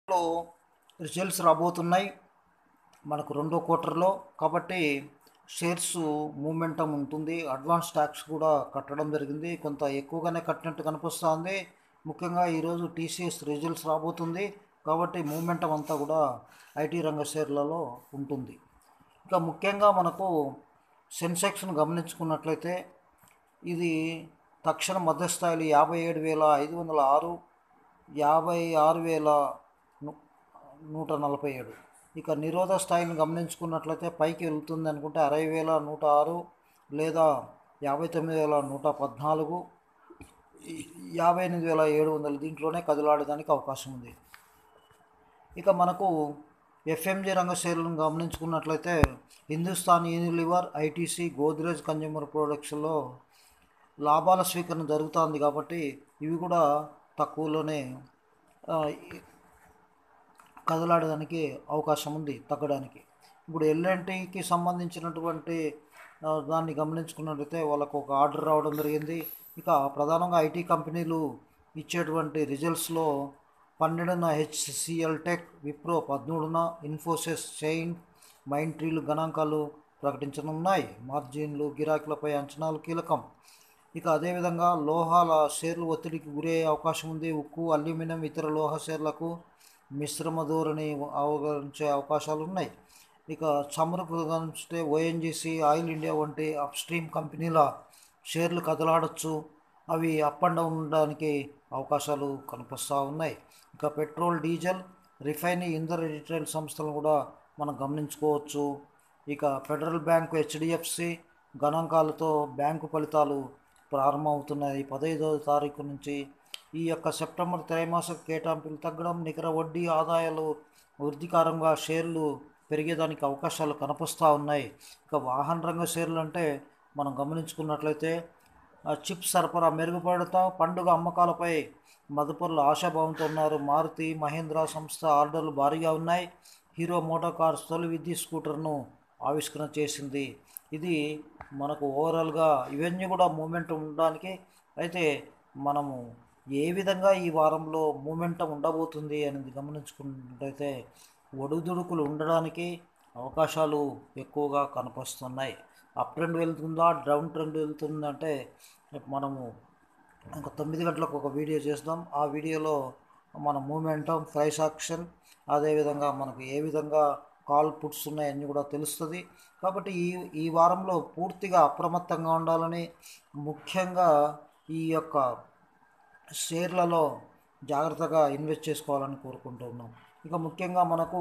లో రిజల్ట్స్ రాబోతున్నాయి మనకు రెండో క్వార్టర్లో కాబట్టి షేర్స్ మూమెంటం ఉంటుంది అడ్వాన్స్ ట్యాక్స్ కూడా కట్టడం జరిగింది కొంత ఎక్కువగానే కట్టినట్టు కనిపిస్తుంది ముఖ్యంగా ఈరోజు టీసీఎస్ రిజల్ట్స్ రాబోతుంది కాబట్టి మూమెంటం అంతా కూడా ఐటీ రంగ షేర్లలో ఉంటుంది ఇంకా ముఖ్యంగా మనకు సెన్సెక్స్ను గమనించుకున్నట్లయితే ఇది తక్షణ మధ్యస్థాయిలు యాభై ఏడు వేల ఐదు వందల ఆరు యాభై ఆరు వేల ను- నూట నలభై ఏడు ఇక నిరోధ స్థాయిని గమనించుకున్నట్లయితే పైకి వెళ్తుంది అనుకుంటే అరవై వేల నూట ఆరు లేదా యాభై తొమ్మిది వేల నూట పద్నాలుగు ఈ- యాభై ఎనిమిది వేల ఏడు వందలు దీంట్లోనే కదిలాడడానికి అవకాశం ఉంది ఇక మనకు ఎఫ్ఎంజీ రంగ షేర్లను గమనించుకున్నట్లయితే Hindustan Unilever ITC Godrej consumer ప్రొడక్ట్స్లో లాభాల స్వీకరణ జరుగుతుంది కాబట్టి ఇవి కూడా తక్కువలోనే ఆ, ఈ- కదలాడడానికి అవకాశం ఉంది తగ్గడానికి ఇప్పుడు ఎల్ఎన్టీకి సంబంధించినటువంటి ఆ, దాన్ని గమనించుకున్నట్లయితే వాళ్ళకు ఒక ఆర్డర్ రావడం జరిగింది ఇక ప్రధానంగా ఐటీ కంపెనీలు ఇచ్చేటువంటి రిజల్ట్స్లో పన్నెండున హెచ్సిఎల్ టెక్ విప్రో పదమూడున ఇన్ఫోసిస్ చైన్ మైండ్ ట్రీలు గణాంకాలు ప్రకటించనున్నాయి మార్జిన్లు గిరాకీలపై అంచనాలు కీలకం ఇక అదేవిధంగా లోహాల షేర్లు ఒత్తిడికి గురయ్యే అవకాశం ఉంది ఉక్కు అల్యూమినియం ఇతర లోహ షేర్లకు మిశ్రమ ధోరణి అవగరించే అవకాశాలు ఉన్నాయి ఇక చమురుకు గమనిస్తే ఓఎన్జీసీ ఆయిల్ ఇండియా వంటి అప్స్ట్రీమ్ కంపెనీల షేర్లు కదలాడొచ్చు అవి అప్ అండ్ డౌన్ ఉండడానికి అవకాశాలు కనిపిస్తూ ఉన్నాయి ఇక పెట్రోల్ డీజిల్ రిఫైనీ ఇంధన రిటైల్ సంస్థలను కూడా మనం గమనించుకోవచ్చు ఇక ఫెడరల్ బ్యాంకు హెచ్డిఎఫ్సి గణాంకాలతో బ్యాంకు ఫలితాలు ప్రారంభమవుతున్నాయి పదహైదవ తారీఖు నుంచి ఈ యొక్క సెప్టెంబర్ త్రైమాసిక కేటాయింపులు తగ్గడం నికర వడ్డీ ఆదాయాలు వృద్ధికారంగా షేర్లు పెరిగేదానికి అవకాశాలు కనిపిస్తూ ఉన్నాయి ఇక వాహన రంగ షేర్లు అంటే మనం గమనించుకున్నట్లయితే ఆ చిప్ సరఫరా మెరుగుపడతా పండుగ అమ్మకాలపై మదుపరులు ఆశాభావంతో ఉన్నారు మారుతి మహేంద్ర సంస్థ ఆర్డర్లు భారీగా ఉన్నాయి హీరో మోటార్ కార్స్ తొలి విద్యుత్ స్కూటర్ను ఆవిష్కరణ చేసింది ఇది మనకు ఓవరాల్గా ఇవన్నీ కూడా మూమెంట్ ఉండడానికి అయితే మనము ఏ విధంగా ఈ వారంలో మూమెంటం ఉండబోతుంది అనేది గమనించుకున్నట్లయితే ఒడుదుడుకులు ఉండడానికి అవకాశాలు ఎక్కువగా కనిపిస్తున్నాయి అప్ ట్రెండ్ వెళ్తుందా డౌన్ ట్రెండ్ వెళ్తుందంటే మనము ఇంకా తొమ్మిది గంటలకు ఒక వీడియో చేద్దాం ఆ వీడియోలో మన మూమెంటం ప్రైస్ యాక్షన్ అదేవిధంగా మనకు ఏ విధంగా కాల్ పుట్స్ ఉన్నాయన్నీ కూడా తెలుస్తుంది కాబట్టి ఈ ఈ వారంలో పూర్తిగా అప్రమత్తంగా ఉండాలని ముఖ్యంగా ఈ యొక్క షేర్లలో జాగ్రత్తగా ఇన్వెస్ట్ చేసుకోవాలని కోరుకుంటున్నాం ఇక ముఖ్యంగా మనకు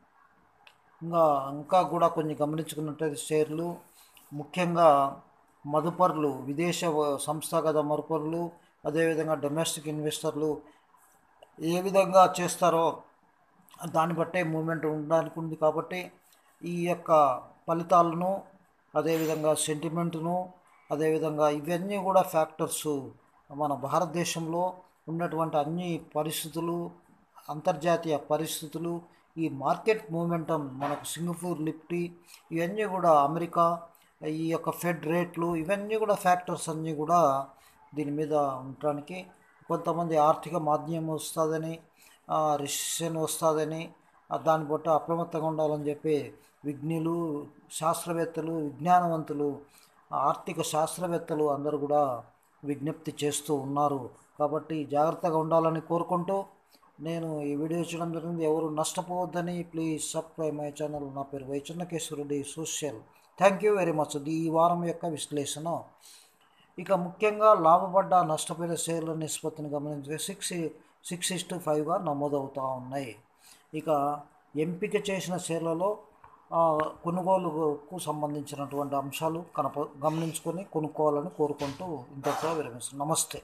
ఇంకా ఇంకా కూడా కొన్ని గమనించుకున్నట్టయితే షేర్లు ముఖ్యంగా మదుపరులు విదేశ వ- సంస్థాగత మదుపరులు అదేవిధంగా డొమెస్టిక్ ఇన్వెస్టర్లు ఏ విధంగా చేస్తారో దాన్ని బట్టే మూమెంట్ ఉండడానికి ఉంది కాబట్టి ఈ యొక్క ఫలితాలను అదేవిధంగా సెంటిమెంట్ను అదేవిధంగా ఇవన్నీ కూడా ఫ్యాక్టర్స్ మన భారతదేశంలో ఉన్నటువంటి అన్ని పరిస్థితులు అంతర్జాతీయ పరిస్థితులు ఈ మార్కెట్ మూమెంటం మనకు సింగపూర్ నిఫ్టీ ఇవన్నీ కూడా అమెరికా ఈ యొక్క ఫెడ్ రేట్లు ఇవన్నీ కూడా ఫ్యాక్టర్స్ అన్నీ కూడా దీని మీద ఉండటానికి కొంతమంది ఆర్థిక మాధ్యమం వస్తుందని రిసెషన్ వస్తుందని ఆ దాన్ని బట్టి అప్రమత్తంగా ఉండాలని చెప్పి విజ్ఞులు శాస్త్రవేత్తలు విజ్ఞానవంతులు ఆర్థిక శాస్త్రవేత్తలు అందరూ కూడా విజ్ఞప్తి చేస్తూ ఉన్నారు కాబట్టి జాగ్రత్తగా ఉండాలని కోరుకుంటూ నేను ఈ వీడియో చేయడం జరిగింది ఎవరు నష్టపోవద్దని ప్లీజ్ సబ్స్క్రైబ్ మై ఛానల్ నా పేరు Y Channakeshwara Reddy social thank you very much ఈ వారం యొక్క విశ్లేషణ ఇక ముఖ్యంగా లాభపడ్డ నష్టపోయిన షేర్ల నిష్పత్తిని గమనించే సిక్స్ సిక్స్ ఇస్ టు ఫైవ్గా నమోదవుతూ ఉన్నాయి ఇక ఎంపిక చేసిన షేర్లలో ఆ, కొనుగోలుకు సంబంధించినటువంటి అంశాలు కనప గమనించుకొని కొనుక్కోవాలని కోరుకుంటూ ఇంతటితో విరమిస్తున్నాను నమస్తే